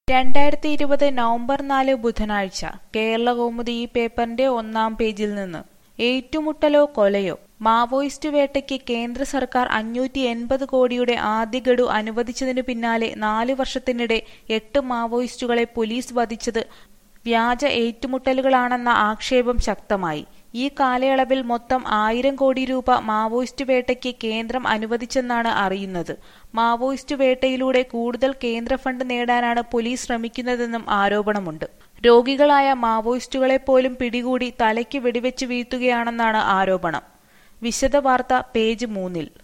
രണ്ടായിരത്തി ഇരുപത് നവംബർ നാല് ബുധനാഴ്ച കേരളകൗമുദി ഈ പേപ്പറിന്റെ ഒന്നാം പേജിൽ നിന്ന് ഏറ്റുമുട്ടലോ കൊലയോ മാവോയിസ്റ്റ് വേട്ടയ്ക്ക് കേന്ദ്ര സർക്കാർ അഞ്ഞൂറ്റി എൺപത് കോടിയുടെ ആദ്യ ഗഡു അനുവദിച്ചതിനു പിന്നാലെ നാല് വർഷത്തിനിടെ എട്ട് മാവോയിസ്റ്റുകളെ പോലീസ് വധിച്ചത് വ്യാജ ഏറ്റുമുട്ടലുകളാണെന്ന ആക്ഷേപം ശക്തമായി ഈ കാലയളവിൽ മൊത്തം ആയിരം കോടി രൂപ മാവോയിസ്റ്റ് വേട്ടയ്ക്ക് കേന്ദ്രം അനുവദിച്ചെന്നാണ് അറിയുന്നത് മാവോയിസ്റ്റ് വേട്ടയിലൂടെ കൂടുതൽ കേന്ദ്ര ഫണ്ട് നേടാനാണ് പോലീസ് ശ്രമിക്കുന്നതെന്നും ആരോപണമുണ്ട് രോഗികളായ മാവോയിസ്റ്റുകളെ പോലും പിടികൂടി തലയ്ക്ക് വെടിവെച്ച് വീഴ്ത്തുകയാണെന്നാണ് ആരോപണം വിശദ വാർത്ത പേജ് മൂന്നിൽ